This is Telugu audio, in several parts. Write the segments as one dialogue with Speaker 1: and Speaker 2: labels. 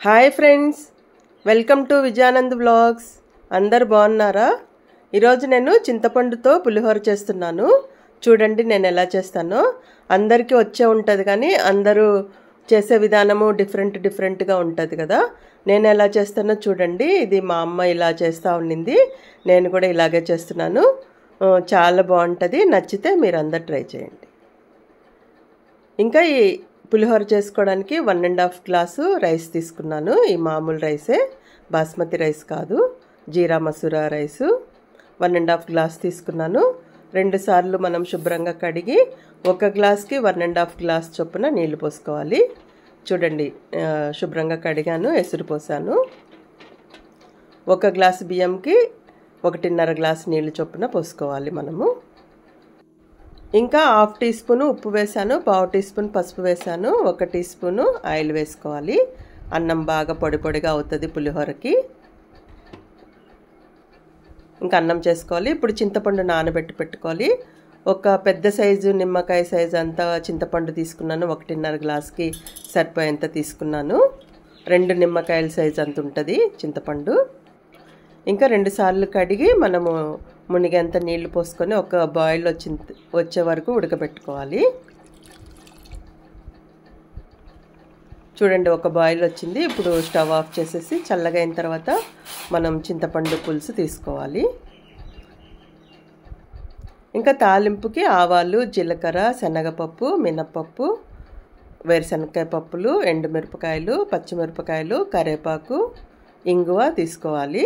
Speaker 1: hi friends welcome to Vijayanand vlogs అందరు బాగున్నారా ఈరోజు నేను చింతపండుతో పులిహోర చేస్తున్నాను చూడండి నేను ఎలా చేస్తానో అందరికీ వచ్చే ఉంటుంది కానీ అందరూ చేసే విధానము డిఫరెంట్ డిఫరెంట్గా ఉంటుంది కదా నేను ఎలా చేస్తానో చూడండి ఇది మా అమ్మ ఇలా చేస్తూ ఉండింది నేను కూడా ఇలాగే చేస్తున్నాను ఆ, చాలా బాగుంటుంది నచ్చితే మీరు అందరు ట్రై చేయండి ఇంకా ఈ పులిహోర చేసుకోవడానికి one and half glass rice తీసుకున్నాను ఈ మామూలు రైసే బాస్మతి రైస్ కాదు జీరా మసూరా rice one and half glass తీసుకున్నాను రెండు సార్లు మనం శుభ్రంగా కడిగి ఒక గ్లాస్కి వన్ అండ్ హాఫ్ గ్లాస్ చొప్పున నీళ్లు పోసుకోవాలి చూడండి ఆ, శుభ్రంగా కడిగాను ఎసురు పోసాను ఒక గ్లాస్ బియ్యంకి ఒకటిన్నర గ్లాస్ నీళ్ళు చొప్పున పోసుకోవాలి మనము ఇంకా హాఫ్ టీ స్పూన్ ఉప్పు వేసాను పావు టీ స్పూన్ పసుపు వేసాను ఒక టీ స్పూను ఆయిల్ వేసుకోవాలి అన్నం బాగా పొడి పొడిగా అవుతుంది పులిహోరకి ఇంకా అన్నం చేసుకోవాలి ఇప్పుడు చింతపండు నానబెట్టి పెట్టుకోవాలి ఒక పెద్ద సైజు నిమ్మకాయ సైజు అంతా చింతపండు తీసుకున్నాను ఒకటిన్నర గ్లాస్కి సరిపోయేంత తీసుకున్నాను రెండు నిమ్మకాయల సైజు అంత ఉంటుంది చింతపండు ఇంకా రెండు సార్లు కడిగి మనము మునిగేంత నీళ్లు పోసుకొని ఒక బాయిల్ వచ్చి వచ్చే వరకు ఉడకబెట్టుకోవాలి చూడండి ఒక బాయిల్ వచ్చింది ఇప్పుడు స్టవ్ ఆఫ్ చేసేసి చల్లగా అయిన తర్వాత మనం చింతపండు పులుసు తీసుకోవాలి ఇంకా తాలింపుకి ఆవాలు జీలకర్ర శనగపప్పు మినప్పప్పు వేరుశనగకాయ పప్పులు ఎండుమిరపకాయలు పచ్చిమిరపకాయలు కరివేపాకు ఇంగువ తీసుకోవాలి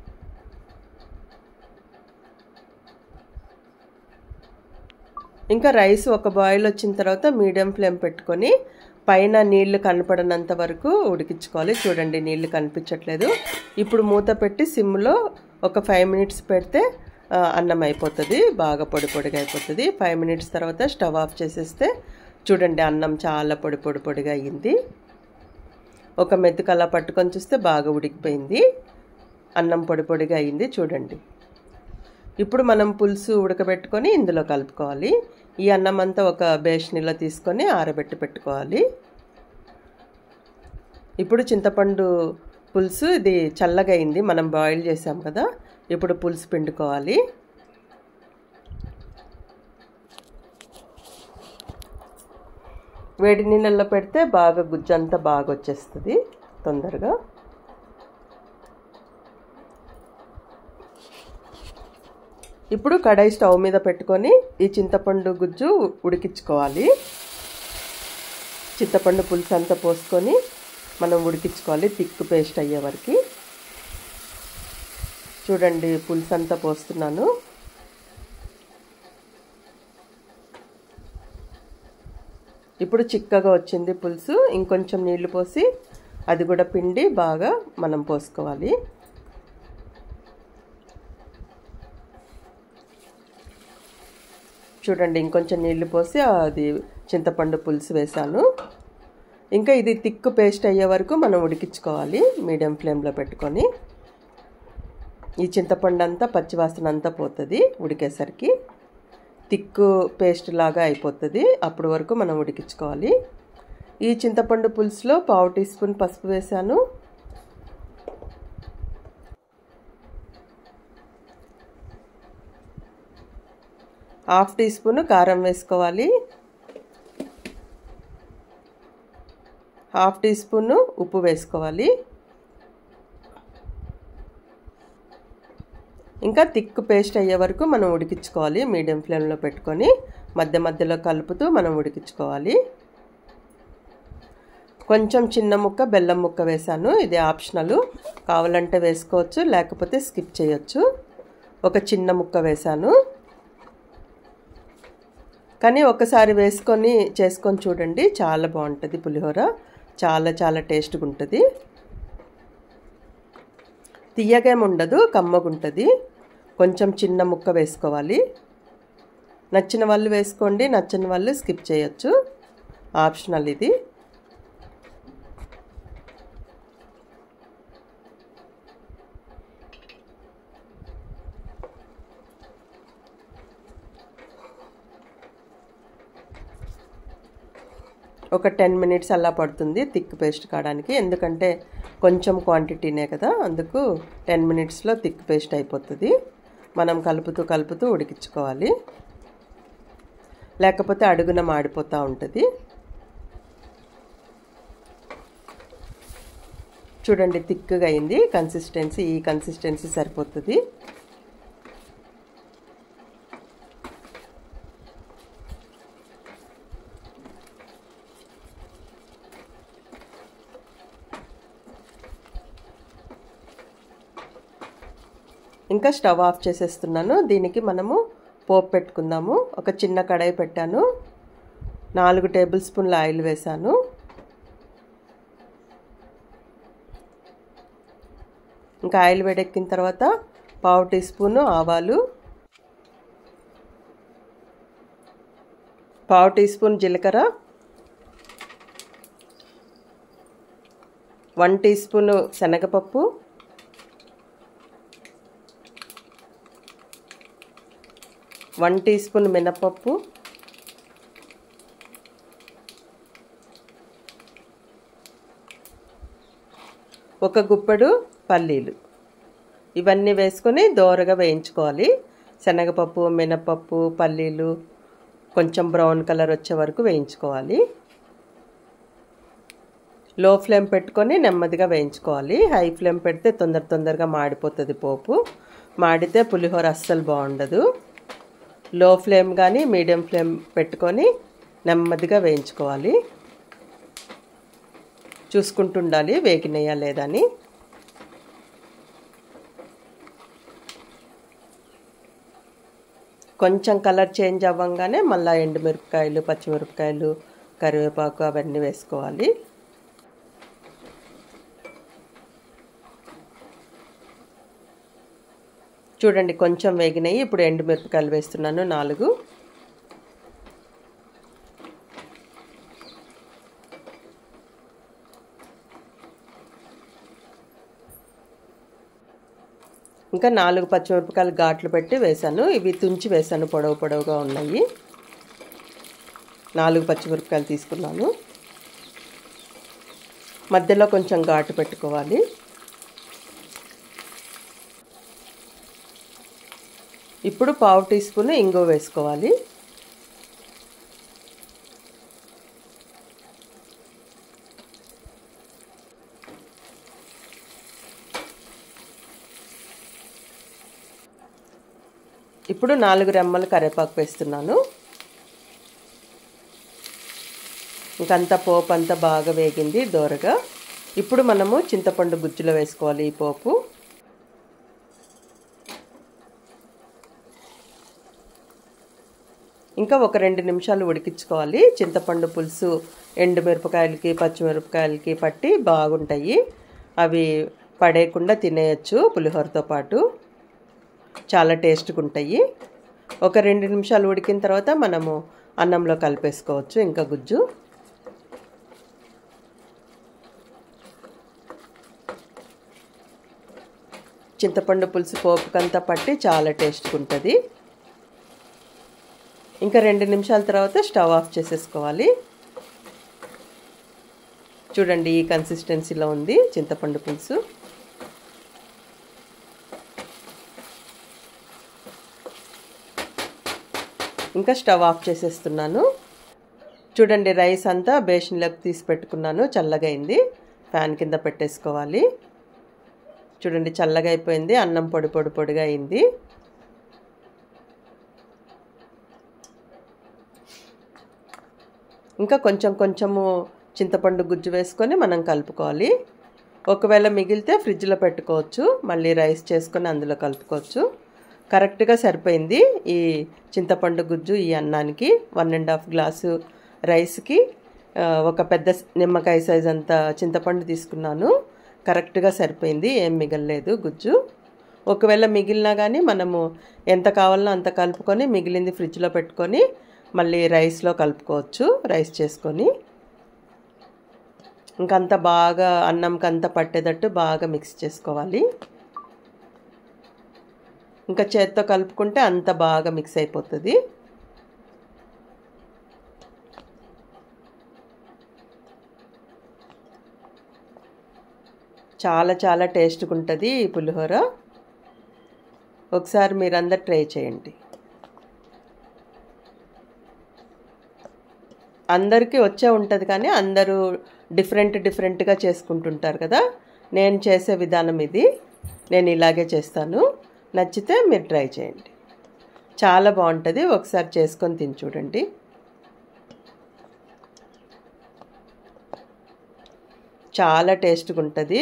Speaker 1: ఇంకా రైస్ ఒక బాయిల్ వచ్చిన తర్వాత మీడియం ఫ్లేమ్ పెట్టుకొని పైన నీళ్లు కనపడనంత వరకు ఉడికించుకోవాలి చూడండి నీళ్లు కనిపించట్లేదు ఇప్పుడు మూత పెట్టి సిమ్లో ఒక ఫైవ్ మినిట్స్ పెడితే ఆ, అన్నం అయిపోతుంది బాగా పొడి పొడిగా అయిపోతుంది ఫైవ్ మినిట్స్ తర్వాత స్టవ్ ఆఫ్ చేసేస్తే చూడండి అన్నం చాలా పొడి పొడి పొడిగా అయ్యింది ఒక మెతుకు అలా పట్టుకొని చూస్తే బాగా ఉడికిపోయింది అన్నం పొడి పొడిగా అయ్యింది చూడండి ఇప్పుడు మనం పులుసు ఉడకబెట్టుకొని ఇందులో కలుపుకోవాలి ఈ అన్నం అంతా ఒక బేషనీలో తీసుకొని ఆరబెట్టి పెట్టుకోవాలి ఇప్పుడు చింతపండు పులుసు ఇది చల్లగా అయింది మనం బాయిల్ చేసాం కదా ఇప్పుడు పులుసు పిండుకోవాలి వేడి నీళ్ళల్లో పెడితే బాగా గుజ్జంతా బాగా వచ్చేస్తుంది తొందరగా ఇప్పుడు కడాయి స్టవ్ మీద పెట్టుకొని ఈ చింతపండు గుజ్జు ఉడికించుకోవాలి చింతపండు పులుసు అంతా పోసుకొని మనం ఉడికించుకోవాలి థిక్ పేస్ట్ అయ్యే వరకు చూడండి పులుసు అంతా పోస్తున్నాను ఇప్పుడు చిక్కగా వచ్చింది పులుసు ఇంకొంచెం నీళ్లు పోసి అది కూడా పిండి బాగా మనం పోసుకోవాలి చూడండి ఇంకొంచెం నీళ్లు పోసి అది చింతపండు పులుసు వేసాను ఇంకా ఇది తిక్కు పేస్ట్ అయ్యే వరకు మనం ఉడికించుకోవాలి మీడియం ఫ్లేమ్లో పెట్టుకొని ఈ చింతపండు అంతా పచ్చివాసన అంతా పోతుంది ఉడికేసరికి తిక్కు పేస్ట్ లాగా అయిపోతుంది అప్పటి వరకు మనం ఉడికించుకోవాలి ఈ చింతపండు పులుసులో పావు టీ స్పూన్ పసుపు వేసాను హాఫ్ టీ స్పూన్ కారం వేసుకోవాలి హాఫ్ టీ స్పూన్ ఉప్పు వేసుకోవాలి ఇంకా థిక్ పేస్ట్ అయ్యే వరకు మనం ఉడికించుకోవాలి మీడియం ఫ్లేమ్లో పెట్టుకొని మధ్య మధ్యలో కలుపుతూ మనం ఉడికించుకోవాలి కొంచెం చిన్న ముక్క బెల్లం ముక్క వేసాను ఇది ఆప్షనల్ కావాలంటే వేసుకోవచ్చు లేకపోతే స్కిప్ చేయొచ్చు ఒక చిన్న ముక్క వేసాను కానీ ఒకసారి వేసుకొని చేసుకొని చూడండి చాలా బాగుంటుంది పులిహోర చాలా చాలా టేస్ట్గా ఉంటుంది తీయగేం ఉండదు కమ్మగుంటుంది కొంచెం చిన్న ముక్క వేసుకోవాలి నచ్చిన వాళ్ళు వేసుకోండి నచ్చని వాళ్ళు స్కిప్ చేయొచ్చు ఆప్షనల్ ఇది ఒక టెన్ మినిట్స్ అలా పడుతుంది థిక్ పేస్ట్ కావడానికి ఎందుకంటే కొంచెం క్వాంటిటీనే కదా అందుకు టెన్ మినిట్స్లో థిక్ పేస్ట్ అయిపోతుంది మనం కలుపుతూ కలుపుతూ ఉడికించుకోవాలి లేకపోతే అడుగున మాడిపోతూ ఉంటుంది చూడండి థిక్గా అయింది కన్సిస్టెన్సీ ఈ కన్సిస్టెన్సీ సరిపోతుంది ఇంకా స్టవ్ ఆఫ్ చేసేస్తున్నాను దీనికి మనము పోపు పెట్టుకుందాము ఒక చిన్న కడాయి పెట్టాను నాలుగు టేబుల్ స్పూన్ల ఆయిల్ వేసాను ఇంకా ఆయిల్ వేడెక్కిన తర్వాత పావు టీ స్పూను ఆవాలు పావు టీ స్పూన్ జీలకర్ర వన్ టీ స్పూను శనగపప్పు వన్ టీ స్పూన్ మినపప్పు ఒక గుప్పెడు పల్లీలు ఇవన్నీ వేసుకొని దోరగా వేయించుకోవాలి శనగపప్పు మినపప్పు పల్లీలు కొంచెం బ్రౌన్ కలర్ వచ్చే వరకు వేయించుకోవాలి లో ఫ్లేమ్ పెట్టుకొని నెమ్మదిగా వేయించుకోవాలి హై ఫ్లేమ్ పెడితే తొందర తొందరగా మాడిపోతుంది పోపు మాడితే పులిహోర అస్సలు బాగుండదు లో ఫ్లేమ్ కానీ మీడియం ఫ్లేమ్ పెట్టుకొని నెమ్మదిగా వేయించుకోవాలి చూసుకుంటుండాలి వేగినయ్యా లేదని కొంచెం కలర్ చేంజ్ అవ్వగానే మళ్ళీ ఎండుమిరపకాయలు పచ్చిమిరపకాయలు కరివేపాకు అవన్నీ వేసుకోవాలి చూడండి కొంచెం వేగినాయి ఇప్పుడు ఎండుమిరపకాయలు వేస్తున్నాను నాలుగు ఇంకా నాలుగు పచ్చిమిరపకాయలు ఘాట్లు పెట్టి వేశాను ఇవి తుంచి వేశాను పొడవు పొడవుగా ఉన్నాయి నాలుగు పచ్చిమిరపకాయలు తీసుకున్నాను మధ్యలో కొంచెం ఘాటు పెట్టుకోవాలి ఇప్పుడు పావు టీ స్పూన్ ఇంగువ వేసుకోవాలి ఇప్పుడు నాలుగు రెమ్మలు కరివేపాకు వేస్తున్నాను ఇంకంతా పోపు అంతా బాగా వేగింది దోరగా ఇప్పుడు మనము చింతపండు గుజ్జులో వేసుకోవాలి ఈ పోపు ఇంకా ఒక రెండు నిమిషాలు ఉడికించుకోవాలి చింతపండు పులుసు ఎండుమిరపకాయలకి పచ్చిమిరపకాయలకి పట్టి బాగుంటాయి అవి పడేయకుండా తినేయచ్చు పులిహోరతో పాటు చాలా టేస్ట్గా ఉంటాయి ఒక రెండు నిమిషాలు ఉడికిన తర్వాత మనము అన్నంలో కలిపేసుకోవచ్చు ఇంకా గుజ్జు చింతపండు పులుసు పోపుకంతా పట్టి చాలా టేస్ట్గా ఉంటుంది ఇంకా రెండు నిమిషాల తర్వాత స్టవ్ ఆఫ్ చేసేసుకోవాలి చూడండి ఈ కన్సిస్టెన్సీలో ఉంది చింతపండు పులుసు ఇంకా స్టవ్ ఆఫ్ చేసేస్తున్నాను చూడండి రైస్ అంతా బేషన్లోకి తీసి పెట్టుకున్నాను చల్లగా అయింది ఫ్యాన్ కింద పెట్టేసుకోవాలి చూడండి చల్లగా అయిపోయింది అన్నం పొడి పొడి పొడిగా అయింది ఇంకా కొంచెం కొంచెము చింతపండు గుజ్జు వేసుకొని మనం కలుపుకోవాలి ఒకవేళ మిగిలితే ఫ్రిడ్జ్లో పెట్టుకోవచ్చు మళ్ళీ రైస్ చేసుకొని అందులో కలుపుకోవచ్చు కరెక్ట్గా సరిపోయింది ఈ చింతపండు గుజ్జు ఈ అన్నానికి వన్ అండ్ హాఫ్ గ్లాసు రైస్కి ఒక పెద్ద నిమ్మకాయ సైజ్ అంత చింతపండు తీసుకున్నాను కరెక్ట్గా సరిపోయింది ఏం మిగలలేదు గుజ్జు ఒకవేళ మిగిలినా కానీ మనము ఎంత కావాలనో అంత కలుపుకొని మిగిలింది ఫ్రిడ్జ్లో పెట్టుకొని మళ్ళీ రైస్లో కలుపుకోవచ్చు రైస్ చేసుకొని ఇంకంత బాగా అన్నంకి అంతా పట్టేటట్టు బాగా మిక్స్ చేసుకోవాలి ఇంకా చేత్తో కలుపుకుంటే అంత బాగా మిక్స్ అయిపోతుంది చాలా చాలా టేస్ట్గా ఉంటుంది ఈ పులిహోర ఒకసారి మీరందరు ట్రై చేయండి అందరికీ వచ్చే ఉంటుంది కానీ అందరూ డిఫరెంట్ డిఫరెంట్గా చేసుకుంటుంటారు కదా నేను చేసే విధానం ఇది నేను ఇలాగే చేస్తాను నచ్చితే మీరు ట్రై చేయండి చాలా బాగుంటుంది ఒకసారి చేసుకొని తిని చూడండి చాలా టేస్ట్గా ఉంటుంది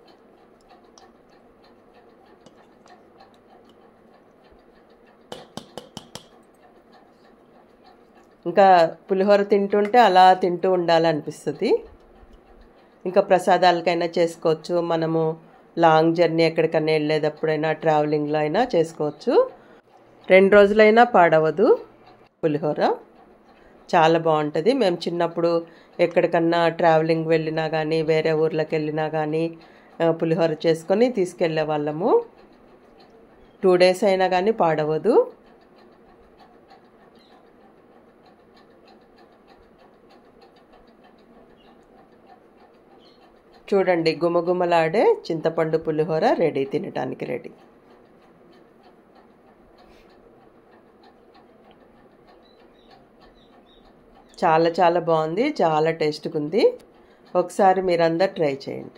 Speaker 1: ఇంకా పులిహోర తింటుంటే అలా తింటూ ఉండాలనిపిస్తుంది ఇంకా ప్రసాదాలకైనా చేసుకోవచ్చు మనము లాంగ్ జర్నీ ఎక్కడికైనా వెళ్ళేటప్పుడైనా ట్రావెలింగ్లో అయినా చేసుకోవచ్చు రెండు రోజులైనా పాడవదు పులిహోర చాలా బాగుంటుంది మేము చిన్నప్పుడు ఎక్కడికన్నా ట్రావెలింగ్ వెళ్ళినా కానీ వేరే ఊర్లోకి వెళ్ళినా కానీ పులిహోర చేసుకొని తీసుకెళ్ళే వాళ్ళము టూ డేస్ అయినా కానీ పాడవదు చూడండి గుమగుమలాడే చింతపండు పులిహోర రెడీ తినడానికి రెడీ చాలా చాలా బాగుంది చాలా టేస్ట్గా ఉంది ఒకసారి మీరందరు ట్రై చేయండి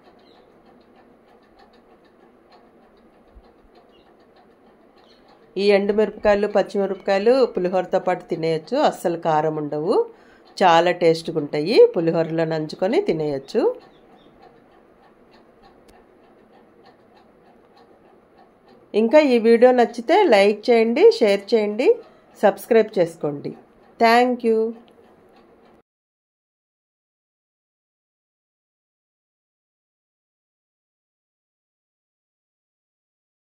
Speaker 1: ఈ ఎండుమిరపకాయలు పచ్చిమిరపకాయలు పులిహోరతో పాటు తినేయచ్చు అస్సలు కారం ఉండవు చాలా టేస్ట్గా ఉంటాయి పులిహోరలో నంచుకొని తినేయచ్చు ఇంకా ఈ వీడియో నచ్చితే లైక్ చేయండి షేర్ చేయండి సబ్స్క్రైబ్ చేసుకోండి థ్యాంక్ యూ